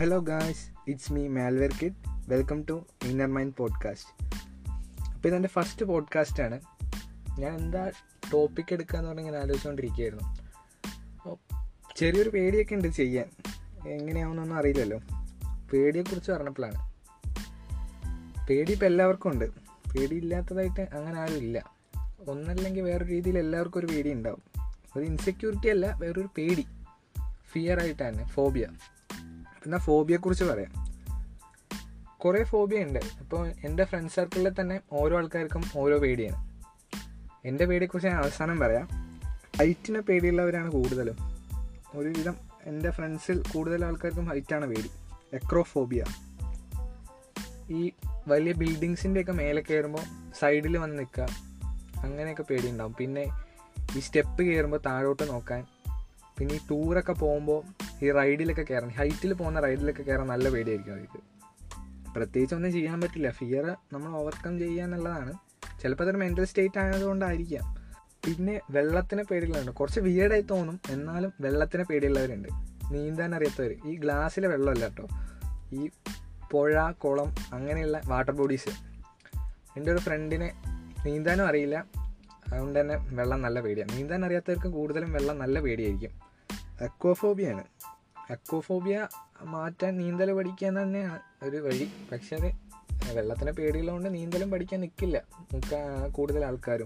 hello guys it's me Malver kid welcome to inner mind podcast അപ്പോൾ ഇതെൻ്റെ first പോഡ്കാസ്റ്റാണ് ഞാൻ എന്താ ടോപ്പിക് എടുക്കാന്ന് പറഞ്ഞ് ഇങ്ങനെ ആലോചിച്ചുകൊണ്ടിരിക്കുകയായിരുന്നു അപ്പോൾ ചെറിയൊരു പേടിയൊക്കെ ഉണ്ട് ചെയ്യാൻ എങ്ങനെയാവുന്നൊന്നും അറിയില്ലല്ലോ പേടിയെക്കുറിച്ച് പറഞ്ഞപ്പോഴാണ് പേടി ഇപ്പോൾ എല്ലാവർക്കും ഉണ്ട് പേടിയില്ലാത്തതായിട്ട് അങ്ങനെ ആരും ഇല്ല ഒന്നല്ലെങ്കിൽ വേറൊരു രീതിയിൽ എല്ലാവർക്കും ഒരു പേടി ഉണ്ടാവും ഒരു ഇൻസെക്യൂരിറ്റി അല്ല വേറൊരു പേടി ഫിയർ ആയിട്ട് തന്നെ ഫോബിയ എന്നാൽ ഫോബിയെക്കുറിച്ച് പറയാം കുറേ ഫോബിയ ഉണ്ട് ഇപ്പോൾ എൻ്റെ ഫ്രണ്ട് സർക്കിളിൽ തന്നെ ഓരോ ആൾക്കാർക്കും ഓരോ പേടിയാണ് എൻ്റെ പേടിയെക്കുറിച്ച് ഞാൻ അവസാനം പറയാം ഹൈറ്റിനെ പേടിയുള്ളവരാണ് കൂടുതലും ഒരുവിധം എൻ്റെ ഫ്രണ്ട്സിൽ കൂടുതൽ ആൾക്കാർക്കും ഹൈറ്റാണ് പേടി എക്രോഫോബിയ ഈ വലിയ ബിൽഡിങ്സിൻ്റെയൊക്കെ മേലെ കയറുമ്പോൾ സൈഡിൽ വന്ന് നിൽക്കുക അങ്ങനെയൊക്കെ പേടിയുണ്ടാവും പിന്നെ ഈ സ്റ്റെപ്പ് കയറുമ്പോൾ താഴോട്ട് നോക്കാൻ പിന്നെ ഈ ടൂറൊക്കെ പോകുമ്പോൾ ഈ റൈഡിലൊക്കെ കയറാൻ ഹൈറ്റിൽ പോകുന്ന റൈഡിലൊക്കെ കയറാൻ നല്ല പേടിയായിരിക്കും അവർക്ക് പ്രത്യേകിച്ച് ഒന്നും ചെയ്യാൻ പറ്റില്ല ഫിയർ നമ്മൾ ഓവർകം ചെയ്യുക എന്നുള്ളതാണ് ചിലപ്പോൾ അതൊരു മെൻ്റൽ സ്റ്റേറ്റ് ആയതുകൊണ്ടായിരിക്കാം പിന്നെ വെള്ളത്തിന് പേടികളുണ്ട് കുറച്ച് വിയർഡായി തോന്നും എന്നാലും വെള്ളത്തിന് പേടിയുള്ളവരുണ്ട് നീന്താൻ അറിയാത്തവർ ഈ ഗ്ലാസ്സിലെ വെള്ളമല്ല കേട്ടോ ഈ പുഴ കുളം അങ്ങനെയുള്ള വാട്ടർ ബോഡീസ് എൻ്റെ ഒരു ഫ്രണ്ടിനെ നീന്താനും അറിയില്ല അതുകൊണ്ട് തന്നെ വെള്ളം നല്ല പേടിയാണ് നീന്താൻ അറിയാത്തവർക്ക് കൂടുതലും വെള്ളം നല്ല പേടിയായിരിക്കും അക്വഫോബിയാണ് അക്വഫോബിയ മാറ്റാൻ നീന്തൽ പഠിക്കാൻ തന്നെയാണ് ഒരു വഴി പക്ഷെ അത് വെള്ളത്തിന് പേടിയുള്ളതുകൊണ്ട് നീന്തലും പഠിക്കാൻ നിൽക്കില്ല കൂടുതൽ ആൾക്കാരും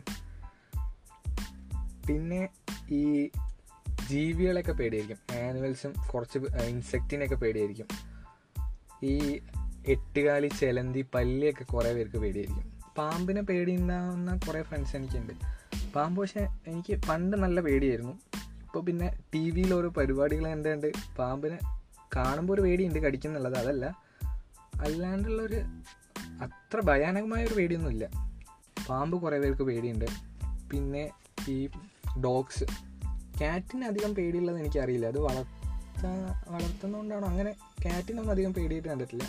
പിന്നെ ഈ ജീവികളെയൊക്കെ പേടിയായിരിക്കും ആനിമൽസും കുറച്ച് ഇൻസെക്റ്റിനെയൊക്കെ പേടിയായിരിക്കും ഈ എട്ടുകാലി ചെലന്തി പല്ലിയൊക്കെ കുറേ പേർക്ക് പേടിയായിരിക്കും പാമ്പിനെ പേടിയുണ്ടാവുന്ന കുറേ ഫ്രണ്ട്സ് എനിക്കുണ്ട് പാമ്പ് പക്ഷേ എനിക്ക് പണ്ട് നല്ല പേടിയായിരുന്നു ഇപ്പോൾ പിന്നെ ടി വിയിൽ ഓരോ പരിപാടികൾ കണ്ടുകൊണ്ട് പാമ്പിനെ കാണുമ്പോൾ ഒരു പേടിയുണ്ട് കടിക്കുന്നുള്ളത് അതല്ല അല്ലാണ്ടുള്ളൊരു അത്ര ഭയാനകമായ ഒരു പേടിയൊന്നുമില്ല പാമ്പ് കുറേ പേർക്ക് പേടിയുണ്ട് പിന്നെ ഈ ഡോഗ്സ് ക്യാറ്റിന് അധികം പേടിയുള്ളത് എനിക്കറിയില്ല അത് വളർത്താ വളർത്തുന്നതുകൊണ്ടാണോ അങ്ങനെ ക്യാറ്റിനൊന്നും അധികം പേടിയായിട്ട് കണ്ടിട്ടില്ല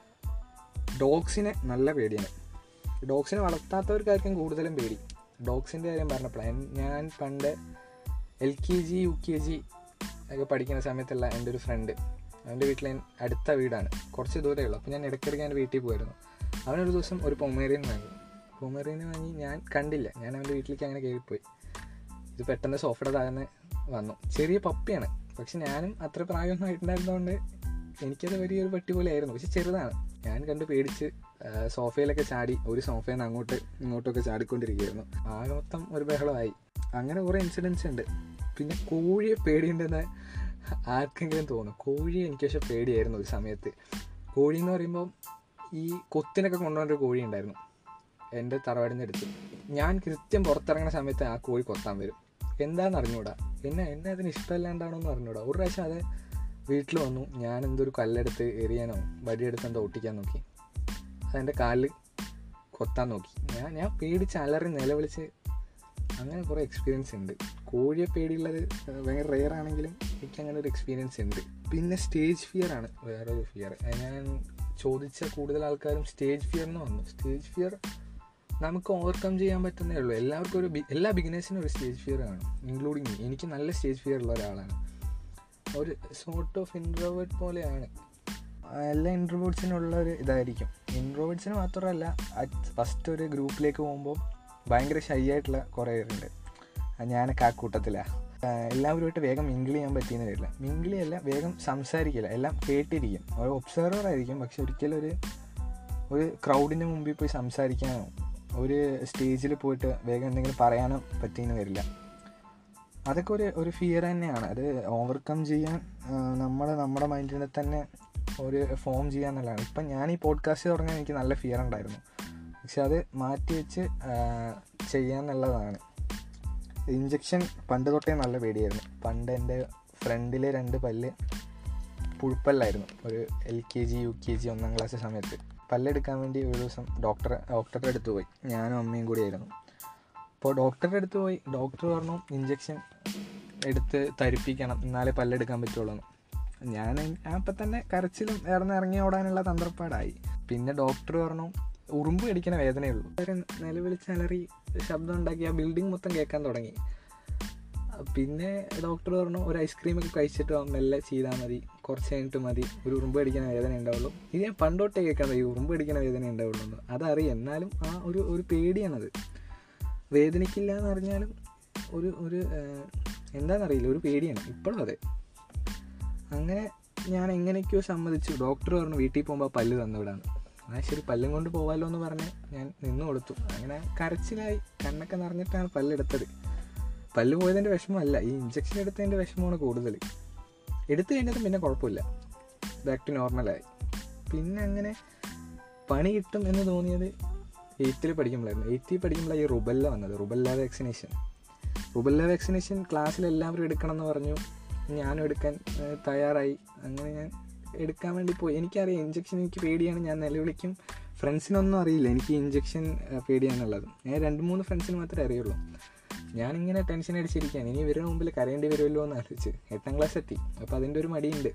ഡോഗ്സിനെ നല്ല പേടിയാണ് ഡോഗ്സിനെ വളർത്താത്തവർക്കായിരിക്കും കൂടുതലും പേടി ഡോഗ്സിൻ്റെ കാര്യം പറഞ്ഞപ്പോഴാണ് ഞാൻ പണ്ട് L K G U K G ഒക്കെ പഠിക്കുന്ന സമയത്തുള്ള എൻ്റെ ഒരു ഫ്രണ്ട് അവൻ്റെ വീട്ടിൽ അടുത്ത വീടാണ് കുറച്ച് ദൂരമേ ഉള്ളൂ അപ്പോൾ ഞാൻ ഇടയ്ക്കിടയ്ക്ക് എൻ്റെ വീട്ടിൽ പോയിരുന്നു അവനൊരു ദിവസം ഒരു പൊമേറിയൻ വാങ്ങി പൊമേറിയൻ വാങ്ങി ഞാൻ കണ്ടില്ല ഞാൻ അവൻ്റെ വീട്ടിലേക്ക് അങ്ങനെ കയറിപ്പോയി ഇത് പെട്ടെന്ന് സോഫയുടെ താഴ്ന്ന് വന്നു ചെറിയ പപ്പിയാണ് പക്ഷെ ഞാനും അത്ര പ്രായമൊന്നും ആയിട്ടുണ്ടായിരുന്നതുകൊണ്ട് എനിക്കത് വലിയൊരു പട്ടി പോലെ ആയിരുന്നു പക്ഷെ ചെറുതാണ് ഞാൻ കണ്ട് പേടിച്ച് സോഫയിലൊക്കെ ചാടി ഒരു സോഫയിൽ നിന്ന് അങ്ങോട്ട് ഇങ്ങോട്ടൊക്കെ ചാടിക്കൊണ്ടിരിക്കുകയായിരുന്നു ആകെ മൊത്തം ഒരു ബഹളമായി അങ്ങനെ കുറേ ഇൻസിഡൻസ് ഉണ്ട് പിന്നെ കോഴിയെ പേടിയുണ്ടെന്ന് ആർക്കെങ്കിലും തോന്നും കോഴിയെ എനിക്ക് പക്ഷെ പേടിയായിരുന്നു ഒരു സമയത്ത് കോഴി എന്ന് പറയുമ്പോൾ ഈ കൊത്തിനൊക്കെ കൊണ്ടുവന്നൊരു കോഴി ഉണ്ടായിരുന്നു എൻ്റെ തറവാടിൻ്റെ അടുത്ത് ഞാൻ കൃത്യം പുറത്തിറങ്ങുന്ന സമയത്ത് ആ കോഴി കൊത്താൻ വരും എന്താണെന്ന് അറിഞ്ഞൂടാ എന്നെ എന്നെ അതിന് ഇഷ്ടമല്ലാണ്ടാണോ എന്ന് അറിഞ്ഞൂടാ ഒരു പ്രാവശ്യം അത് വീട്ടിൽ വന്നു ഞാൻ എന്തൊരു കല്ലെടുത്ത് എറിയാനോ വടിയെടുത്ത് എന്തോ ഒട്ടിക്കാൻ നോക്കി അതെൻ്റെ കാലിൽ കൊത്താൻ നോക്കി ഞാൻ ഞാൻ പേടിച്ച് അലറി നിലവിളിച്ച് അങ്ങനെ കുറേ എക്സ്പീരിയൻസ് ഉണ്ട് കോഴിയെ പേടിയുള്ളത് ഭയങ്കര റെയർ ആണെങ്കിലും എനിക്ക് അങ്ങനെ ഒരു എക്സ്പീരിയൻസ് ഉണ്ട് പിന്നെ സ്റ്റേജ് ഫിയർ ആണ് വേറൊരു ഫിയർ ഞാൻ ചോദിച്ച കൂടുതൽ ആൾക്കാരും സ്റ്റേജ് ഫിയർ എന്ന് വന്നു സ്റ്റേജ് ഫിയർ നമുക്ക് ഓവർകം ചെയ്യാൻ പറ്റുന്നേ ഉള്ളൂ എല്ലാവർക്കും ഒരു എല്ലാ ബിഗിനേഴ്സിനും ഒരു സ്റ്റേജ് ഫിയർ കാണും ഇൻക്ലൂഡിങ് മീ എനിക്ക് നല്ല സ്റ്റേജ് ഫിയർ ഉള്ള ഒരാളാണ് ഒരു സോർട്ട് ഓഫ് ഇൻട്രോവേർട്ട് പോലെയാണ് എല്ലാ ഇൻട്രോവേർട്സിനുള്ള ഒരു ഇതായിരിക്കും ഇൻട്രോവേർട്സിന് മാത്രമല്ല ഫസ്റ്റ് ഒരു ഗ്രൂപ്പിലേക്ക് പോകുമ്പോൾ ഭയങ്കര ഷൈ ആയിട്ടുള്ള കുറേ പേരുണ്ട് ഞാനൊക്കെ ആ കൂട്ടത്തിലാണ് എല്ലാവരുമായിട്ട് വേഗം മിങ്കിൾ ചെയ്യാൻ പറ്റിയെന്ന് വരില്ല മിങ്കിൾ ചെയ്യല്ല വേഗം സംസാരിക്കില്ല എല്ലാം കേട്ടിരിക്കും ഒരു ഒബ്സർവർ ആയിരിക്കും പക്ഷെ ഒരിക്കലും ഒരു ഒരു ക്രൗഡിൻ്റെ മുമ്പിൽ പോയി സംസാരിക്കാനോ ഒരു സ്റ്റേജിൽ പോയിട്ട് വേഗം എന്തെങ്കിലും പറയാനോ പറ്റിയെന്ന് വരില്ല അതൊക്കെ ഒരു ഒരു ഫിയർ തന്നെയാണ് അത് ഓവർകം ചെയ്യാൻ നമ്മൾ നമ്മുടെ മൈൻഡിനെ തന്നെ ഒരു ഫോം ചെയ്യാന്നുള്ളതാണ് ഇപ്പം ഞാൻ ഈ പോഡ്കാസ്റ്റ് തുടങ്ങാൻ എനിക്ക് നല്ല ഫിയർ ഉണ്ടായിരുന്നു പക്ഷെ അത് മാറ്റി വെച്ച് ചെയ്യാന്നുള്ളതാണ് ഇഞ്ചക്ഷൻ പണ്ട് തൊട്ടേ നല്ല പേടിയായിരുന്നു പണ്ട് എൻ്റെ ഫ്രണ്ടിലെ രണ്ട് പല്ല് പുഴുപ്പല്ലായിരുന്നു ഒരു L K G U K G ഒന്നാം ക്ലാസ് സമയത്ത് പല്ലെടുക്കാൻ വേണ്ടി ഒരു ദിവസം ഡോക്ടറെ ഡോക്ടറുടെ അടുത്ത് പോയി ഞാനും അമ്മയും കൂടിയായിരുന്നു അപ്പോൾ ഡോക്ടറുടെ അടുത്ത് പോയി ഡോക്ടർ പറഞ്ഞു ഇഞ്ചക്ഷൻ എടുത്ത് തരിപ്പിക്കണം എന്നാലേ പല്ലെടുക്കാൻ പറ്റുള്ളൂ ഞാൻ അപ്പം തന്നെ കരച്ചിലും ഇറന്ന് ഇറങ്ങി ഓടാനുള്ള തന്ത്രപ്പാടായി പിന്നെ ഡോക്ടർ പറഞ്ഞു ഉറുമ്പ് കടിക്കുന്ന വേദനയുള്ളൂ നിലവിളിച്ച് അലറി ശബ്ദം ഉണ്ടാക്കി ആ ബിൽഡിംഗ് മൊത്തം കേൾക്കാൻ തുടങ്ങി പിന്നെ ഡോക്ടർ പറഞ്ഞു ഒരു ഐസ്ക്രീമൊക്കെ കഴിച്ചിട്ട് മെല്ലെ ചെയ്താൽ മതി കുറച്ച് കഴിഞ്ഞിട്ട് മതി ഒരു ഉറുമ്പ് അടിക്കുന്ന വേദന ഉണ്ടാവുള്ളൂ ഇത് ഞാൻ പണ്ടോട്ടേ കേൾക്കാൻ ഈ ഉറുമ്പ് അടിക്കുന്ന വേദന ഉണ്ടാവുള്ളൂ എന്ന് അതറിയാം എന്നാലും ആ ഒരു ഒരു പേടിയാണത് വേദനിക്കില്ല എന്ന് പറഞ്ഞാലും ഒരു ഒരു ഏഹ്, എന്താണെന്നറിയില്ല ഒരു പേടിയാണ് ഇപ്പോഴും അതെ അങ്ങനെ ഞാൻ എങ്ങനെയൊക്കെയോ സമ്മതിച്ചു ഡോക്ടർ പറഞ്ഞു വീട്ടിൽ പോകുമ്പോൾ പല്ല് തന്നുവിടാണ് ആ ശരി പല്ലും കൊണ്ട് പോകാമല്ലോ എന്ന് പറഞ്ഞ് ഞാൻ നിന്ന് കൊടുത്തു അങ്ങനെ കരച്ചിലായി കണ്ണൊക്കെ നിറഞ്ഞിട്ടാണ് പല്ലെടുത്തത് പല്ല് പോയതിൻ്റെ വിഷമമല്ല ഈ ഇഞ്ചക്ഷൻ എടുത്തതിൻ്റെ വിഷമമാണ് കൂടുതൽ എടുത്തു കഴിഞ്ഞതും പിന്നെ കുഴപ്പമില്ല ബാക്ക് ടു നോർമലായി പിന്നെ അങ്ങനെ പണി കിട്ടും എന്ന് തോന്നിയത് എയ്ത്തിൽ പഠിക്കുമ്പോഴായിരുന്നു എയ്ത്തിൽ പഠിക്കുമ്പോഴാണ് ഈ റുബല്ല വന്നത് റുബല്ല വാക്സിനേഷൻ റുബല്ല വാക്സിനേഷൻ ക്ലാസ്സിൽ എല്ലാവരും എടുക്കണം എന്ന് പറഞ്ഞു ഞാനും എടുക്കാൻ ഏഹ്, തയ്യാറായി അങ്ങനെ ഞാൻ എടുക്കാൻ വേണ്ടി പോയി എനിക്കറിയാം ഇഞ്ചക്ഷൻ എനിക്ക് പേടിയാണ് ഞാൻ നിലവിളിക്കും ഫ്രണ്ട്സിനൊന്നും അറിയില്ല എനിക്ക് ഇഞ്ചക്ഷൻ പേടിയാണുള്ളത് ഞാൻ രണ്ട് മൂന്ന് ഫ്രണ്ട്സിന് മാത്രമേ അറിയുള്ളൂ ഞാനിങ്ങനെ ടെൻഷൻ അടിച്ചിരിക്കുകയാണ് ഇനി ഇവരുടെ മുമ്പിൽ കരയേണ്ടി വരുമല്ലോ എന്ന് ആലോചിച്ച് എട്ടാം ക്ലാസ് എത്തി അപ്പോൾ അതിൻ്റെ ഒരു മടിയുണ്ട്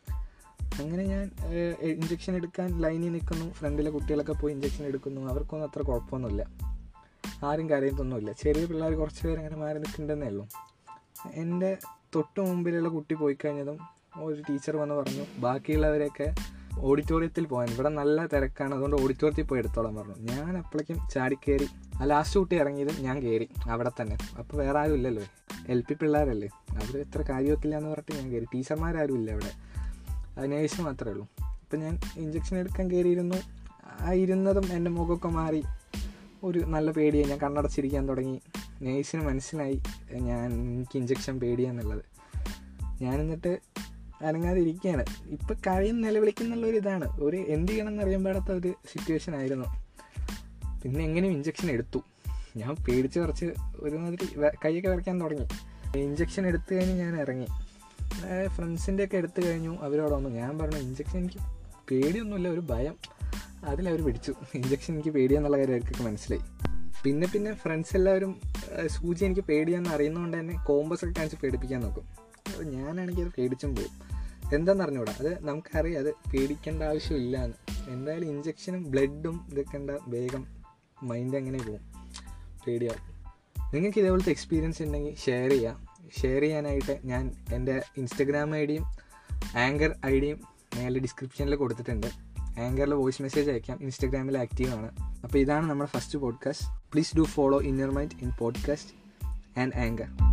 അങ്ങനെ ഞാൻ ഇഞ്ചക്ഷൻ എടുക്കാൻ ലൈനിൽ നിൽക്കുന്നു ഫ്രണ്ടിലെ കുട്ടികളൊക്കെ പോയി ഇഞ്ചക്ഷൻ എടുക്കുന്നു അവർക്കൊന്നും അത്ര കുഴപ്പമൊന്നുമില്ല ആരും കരയത്തൊന്നുമില്ല ചെറിയ പിള്ളേർ കുറച്ച് പേര് അങ്ങനെ മാറി നിൽക്കുന്നുണ്ടെന്നേ ഉള്ളൂ എൻ്റെ തൊട്ട് മുമ്പിലുള്ള കുട്ടി പോയി കഴിഞ്ഞതും ഒരു ടീച്ചർ വന്ന് പറഞ്ഞു ബാക്കിയുള്ളവരെയൊക്കെ ഓഡിറ്റോറിയത്തിൽ പോകാൻ ഇവിടെ നല്ല തിരക്കാണ് അതുകൊണ്ട് ഓഡിറ്റോറിയത്തിൽ പോയി എടുത്തോളാൻ പറഞ്ഞു ഞാൻ അപ്പോഴേക്കും ചാടിക്കയറി ആ ലാസ്റ്റ് കുട്ടി ഇറങ്ങിയതും ഞാൻ കയറി അവിടെ തന്നെ അപ്പോൾ വേറെ ആരും ഇല്ലല്ലോ എൽ പി പിള്ളേരല്ലേ അവർ ഇത്ര കാര്യമൊക്കില്ല എന്ന് പറഞ്ഞിട്ട് ഞാൻ കയറി ടീച്ചർമാരാരും ഇല്ല അവിടെ അത് നേഴ്സ് മാത്രമേ ഉള്ളൂ അപ്പം ഞാൻ ഇഞ്ചക്ഷൻ എടുക്കാൻ കയറിയിരുന്നു ആ ഇരുന്നതും എൻ്റെ മുഖമൊക്കെ മാറി ഒരു നല്ല പേടിയായി ഞാൻ കണ്ണടച്ചിരിക്കാൻ തുടങ്ങി നേഴ്സിന് മനസ്സിലായി ഞാൻ എനിക്ക് ഇഞ്ചക്ഷൻ പേടിയാന്നുള്ളത് ഞാൻ എന്നിട്ട് അനങ്ങാതെ ഇരിക്കുകയാണ് ഇപ്പം കഴിയും നിലവിളിക്കുന്നുള്ള ഒരു ഇതാണ് ഒരു എന്ത് ചെയ്യണം എന്നറിയാൻ ഒരു സിറ്റുവേഷൻ ആയിരുന്നു പിന്നെ എങ്ങനെയും ഇഞ്ചക്ഷൻ എടുത്തു ഞാൻ പേടിച്ച് കുറച്ച് ഒരുമാതിരി വെ- കൈയൊക്കെ വരയ്ക്കാൻ തുടങ്ങി ഇഞ്ചക്ഷൻ എടുത്തു കഴിഞ്ഞ് ഞാൻ ഇറങ്ങി ഫ്രണ്ട്സിൻ്റെ ഒക്കെ എടുത്തു കഴിഞ്ഞു അവരോട് വന്നു ഞാൻ പറഞ്ഞു ഇഞ്ചക്ഷൻ എനിക്ക് പേടിയൊന്നുമില്ല ഒരു ഭയം അതിലവർ പിടിച്ചു ഇഞ്ചക്ഷൻ എനിക്ക് പേടിയാന്നുള്ള കാര്യം അവർക്കൊക്കെ മനസ്സിലായി പിന്നെ പിന്നെ ഫ്രണ്ട്സ് എല്ലാവരും ആ, സൂചി എനിക്ക് പേടിയാന്ന് അറിയുന്നതുകൊണ്ട് തന്നെ കോമ്പസ് ഒക്കെ കാണിച്ച് പേടിപ്പിക്കാൻ നോക്കും അപ്പോൾ ഞാനാണെങ്കിൽ അത് പേടിച്ചും പോകും എന്താണെന്ന് അറിഞ്ഞൂടാ അത് നമുക്കറിയാം അത് പേടിക്കേണ്ട ആവശ്യമില്ല എന്ന് എന്തായാലും ഇഞ്ചക്ഷനും ബ്ലഡും ഇതൊക്കെ ഉണ്ടാ വേഗം മൈൻഡ് അങ്ങനെ പോകും പേടിയാവും നിങ്ങൾക്ക് ഇതേപോലത്തെ എക്സ്പീരിയൻസ് ഉണ്ടെങ്കിൽ ഷെയർ ചെയ്യാം ഷെയർ ചെയ്യാനായിട്ട് ഞാൻ എൻ്റെ ഇൻസ്റ്റഗ്രാം ഐ ഡിയും ആങ്കർ ഐ ഡിയും മേലെ ഡിസ്ക്രിപ്ഷനിൽ കൊടുത്തിട്ടുണ്ട് ആങ്കറിൽ വോയിസ് മെസ്സേജ് അയക്കാം ഇൻസ്റ്റഗ്രാമിൽ ആക്റ്റീവാണ് അപ്പോൾ ഇതാണ് നമ്മുടെ first podcast please do follow inner mind in podcast and anchor